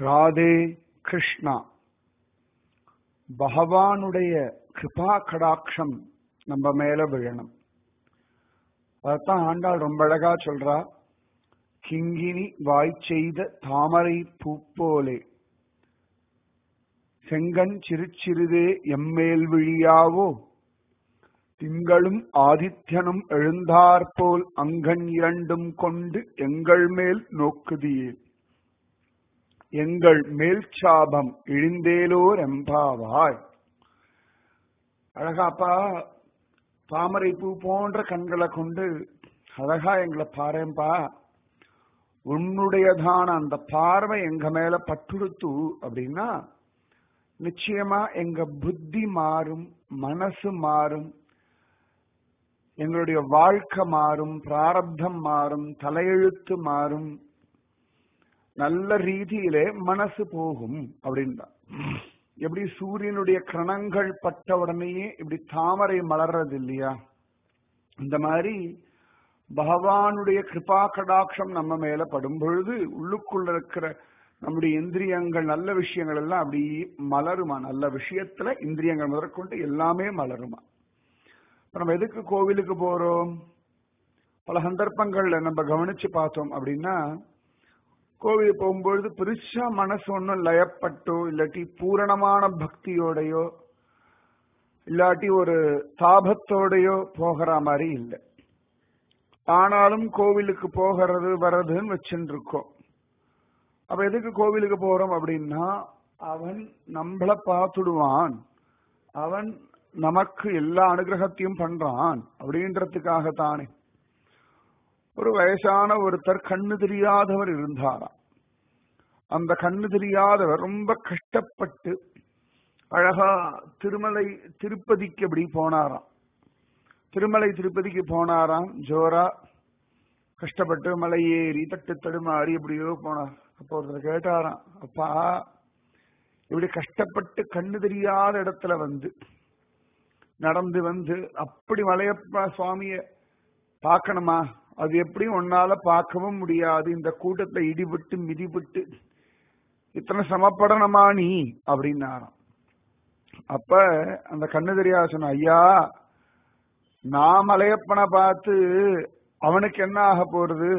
ராதே கிருஷ்ணா பகவானுடைய கிருபா கடாட்சம் நம்ம மேல விழணும் அதான் ஆண்டாள் ரொம்ப அழகா சொல்றா கிங்கினி வாய் செய்த தாமரை பூப்போலே செங்கன் சிறுச்சிறுதே எம்மேல் விழியாவோ திங்களும் ஆதித்யனும் எழுந்தாற்போல் அங்கன் இரண்டும் கொண்டு எங்கள் மேல் நோக்குதியே எங்கள் மேல் சாபம் இழிந்தேலோர் எம்பாவாய் அழகாப்பா தாமரை பூ போன்ற கண்களை கொண்டு அழகா எங்களை பாருப்பா உன்னுடையதான அந்த பார்வை எங்க மேல பட்டுடுத்து அப்படின்னா நிச்சயமா எங்க புத்தி மாறும் மனசு மாறும் எங்களுடைய வாழ்க்கை மாறும் பிராரப்தம் மாறும் தலையெழுத்து மாறும் நல்ல ரீதியிலே மனசு போகும் அப்படின்னா எப்படி சூரியனுடைய கிரணங்கள் பட்ட உடனேயே இப்படி தாமரை மலர்றது இல்லையா இந்த மாதிரி பகவானுடைய கிருபா கடாட்சம் நம்ம மேல படும் பொழுது உள்ளுக்குள்ள இருக்கிற நம்முடைய இந்திரியங்கள் நல்ல விஷயங்கள் எல்லாம் அப்படி மலருமா நல்ல விஷயத்துல இந்திரியங்கள் முதற்கொண்டு எல்லாமே மலருமா நம்ம எதுக்கு கோவிலுக்கு போறோம் பல சந்தர்ப்பங்கள்ல நம்ம கவனிச்சு பார்த்தோம் அப்படின்னா கோவில் போகும்பொழுது பெருசா மனசு ஒன்றும் லயப்பட்டோ இல்லாட்டி பூரணமான பக்தியோடையோ இல்லாட்டி ஒரு தாபத்தோடையோ போகிற மாதிரி இல்லை ஆனாலும் கோவிலுக்கு போகிறது வர்றதுன்னு வச்சுட்டு இருக்கோம் அப்ப எதுக்கு கோவிலுக்கு போறோம் அப்படின்னா அவன் நம்மள பார்த்துடுவான் அவன் நமக்கு எல்லா அனுகிரகத்தையும் பண்றான் அப்படின்றதுக்காக தானே ஒரு வயசான ஒருத்தர் கண்ணு தெரியாதவர் இருந்தாராம் அந்த கண்ணு தெரியாதவர் ரொம்ப கஷ்டப்பட்டு அழகா திருமலை திருப்பதிக்கு அப்படி போனாராம் திருமலை திருப்பதிக்கு போனாராம் ஜோரா கஷ்டப்பட்டு மலை ஏறி தட்டு தடுமாறி எப்படியோ போனார் அப்போ ஒருத்தர் கேட்டாராம் அப்பா இப்படி கஷ்டப்பட்டு கண்ணு தெரியாத இடத்துல வந்து நடந்து வந்து அப்படி மலையப்பா சுவாமிய பார்க்கணுமா அது எப்படியும் ஒன்னால பார்க்கவும் முடியாது இந்த கூட்டத்தை இடிபட்டு மிதிபட்டு இத்தனை சமப்படணுமா நீ அப்படின்னாராம் அப்ப அந்த கண்ணு தெரியாத சொன்ன ஐயா நான் மலையப்பனை பார்த்து அவனுக்கு என்ன ஆக போறது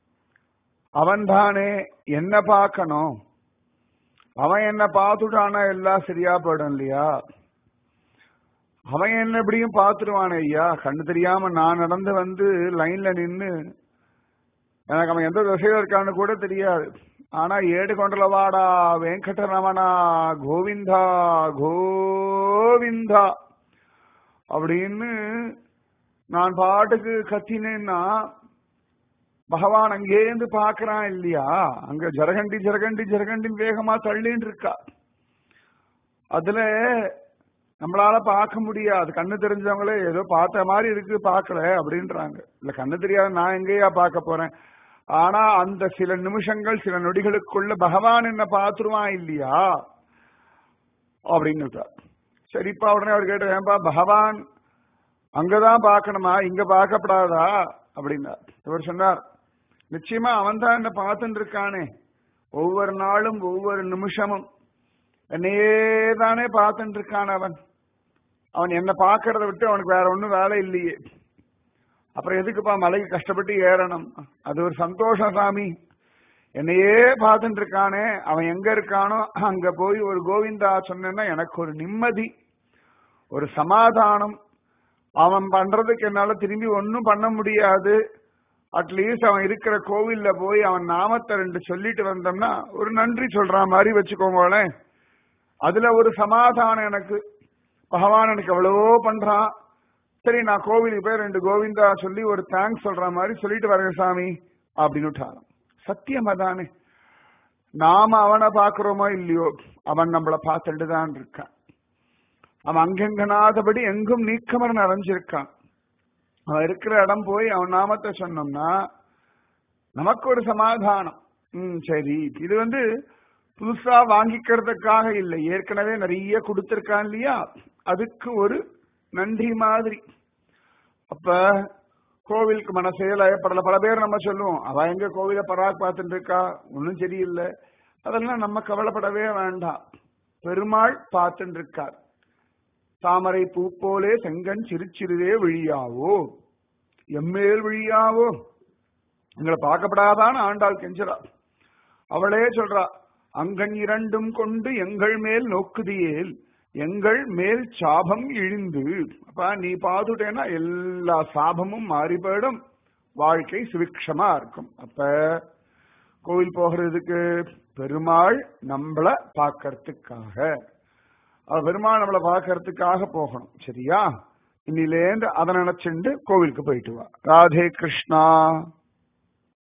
அவன் தானே என்ன பார்க்கணும் அவன் என்ன பார்த்துட்டானா எல்லாம் சரியா போயிடும் இல்லையா அவன் என்ன எப்படியும் பார்த்துருவானே ஐயா கண்ணு தெரியாம நான் நடந்து வந்து லைன்ல நின்னு எனக்கு அவன் எந்த திசையில இருக்கான்னு கூட தெரியாது ஆனா ஏடு கொண்டல வாடா வெங்கடரமணா கோவிந்தா கோவிந்தா அப்படின்னு நான் பாட்டுக்கு கத்தினேன்னா பகவான் அங்கேருந்து பாக்குறான் இல்லையா அங்க ஜரகண்டி ஜரகண்டி ஜரகண்டின் வேகமா தள்ளின்னு இருக்கா அதுல நம்மளால பார்க்க முடியாது கண்ணு தெரிஞ்சவங்களே ஏதோ பார்த்த மாதிரி இருக்கு பார்க்கல அப்படின்றாங்க இல்ல கண்ணு தெரியாத நான் எங்கேயா பார்க்க போறேன் ஆனா அந்த சில நிமிஷங்கள் சில நொடிகளுக்குள்ள பகவான் என்ன பார்த்துருவான் இல்லையா அப்படின்னு சரிப்பா உடனே அவர் கேட்ட ஏன்பா பகவான் அங்கதான் பார்க்கணுமா இங்க பார்க்கப்படாதா அப்படின்னா இவர் சொன்னார் நிச்சயமா அவன் தான் என்ன பார்த்துட்டு இருக்கானே ஒவ்வொரு நாளும் ஒவ்வொரு நிமிஷமும் என்னையே தானே பார்த்துட்டு இருக்கான் அவன் அவன் என்ன பார்க்கறத விட்டு அவனுக்கு வேற ஒன்றும் வேலை இல்லையே அப்புறம் எதுக்குப்பா மலைக்கு கஷ்டப்பட்டு ஏறணும் அது ஒரு சந்தோஷம் சாமி என்னையே பார்த்துட்டு இருக்கானே அவன் எங்க இருக்கானோ அங்க போய் ஒரு கோவிந்தா சொன்னா எனக்கு ஒரு நிம்மதி ஒரு சமாதானம் அவன் பண்றதுக்கு என்னால திரும்பி ஒன்னும் பண்ண முடியாது அட்லீஸ்ட் அவன் இருக்கிற கோவில்ல போய் அவன் நாமத்தை ரெண்டு சொல்லிட்டு வந்தோம்னா ஒரு நன்றி சொல்ற மாதிரி வச்சுக்கோங்களேன் அதுல ஒரு சமாதானம் எனக்கு பகவான் எனக்கு எவ்வளவோ பண்றான் சரி நான் கோவிலுக்கு போய் ரெண்டு கோவிந்தா சொல்லி ஒரு தேங்க்ஸ் சொல்ற மாதிரி சொல்லிட்டு வரேன் சாமி அப்படின்னு விட்டாராம் சத்தியம் அதானே நாம அவனை பாக்குறோமோ இல்லையோ அவன் நம்மள பார்த்துட்டு தான் இருக்கான் அவன் அங்கெங்கனாதபடி எங்கும் நீக்கமர நிறைஞ்சிருக்கான் அவன் இருக்கிற இடம் போய் அவன் நாமத்தை சொன்னோம்னா நமக்கு ஒரு சமாதானம் ம் சரி இது வந்து புதுசா வாங்கிக்கிறதுக்காக இல்லை ஏற்கனவே நிறைய கொடுத்திருக்கான் இல்லையா அதுக்கு ஒரு நன்றி மாதிரி அப்ப கோவிலுக்கு மனசே லயப்படல பல பேர் நம்ம சொல்லுவோம் அவ எங்க கோவில பராக் பார்த்துட்டு இருக்கா ஒன்னும் சரியில்லை அதெல்லாம் நம்ம கவலைப்படவே வேண்டாம் பெருமாள் பார்த்துட்டு இருக்கார் தாமரை பூ போலே செங்கன் சிறுச்சிறுதே விழியாவோ எம்மேல் விழியாவோ எங்களை பார்க்கப்படாதான்னு ஆண்டாள் கெஞ்சரா அவளே சொல்றா அங்கன் இரண்டும் கொண்டு எங்கள் மேல் நோக்குதியேல் எங்கள் மேல் சாபம் இழிந்து அப்ப நீ பாத்துட்டேன்னா எல்லா சாபமும் மாறி போயிடும் வாழ்க்கை சுவிக்ஷமா இருக்கும் அப்ப கோவில் போகிறதுக்கு பெருமாள் நம்மள பார்க்கறதுக்காக அவ பெருமாள் நம்மளை பார்க்கறதுக்காக போகணும் சரியா இன்னிலேந்து அதை நினைச்சுண்டு கோவிலுக்கு போயிட்டு வா ராதே கிருஷ்ணா